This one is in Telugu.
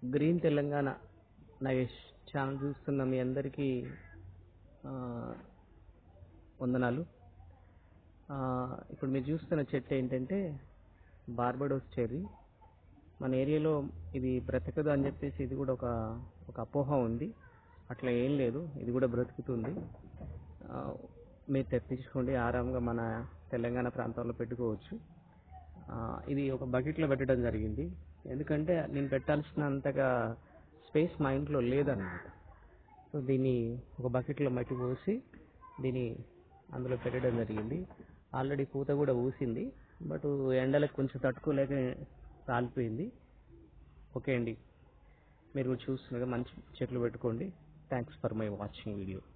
గ్రీన్ తెలంగాణ నగేష్ ఛానల్ చూస్తున్న మీ అందరికీ ఆ, వందనాలు ఆ, ఇప్పుడు మీరు చూస్తున్న చెట్టు ఏంటంటే బార్బడోస్ చెర్రీ మన ఏరియాలో ఇది బ్రతకదు అని చెప్పేసి ఇది కూడా ఒక ఒక అపోహ ఉంది అట్లా ఏం లేదు ఇది కూడా బ్రతుకుతుంది ఆ, మీరు తెప్పించుకోండి ఆరాంగా మన తెలంగాణ ప్రాంతంలో పెట్టుకోవచ్చు ఆ, ఇది ఒక బకెట్లో పెట్టడం జరిగింది ఎందుకంటే నేను పెట్టాల్సినంతగా స్పేస్ మా ఇంట్లో లేదన్నమాట సో దీన్ని ఒక బకెట్లో మట్టి పోసి దీన్ని అందులో పెట్టడం జరిగింది ఆల్రెడీ పూత కూడా ఊసింది బట్ ఎండలకు కొంచెం తట్టుకోలేక రాలిపోయింది ఓకే అండి మీరు కూడా చూస్తున్నారు మంచి చెట్లు పెట్టుకోండి thanks for my watching video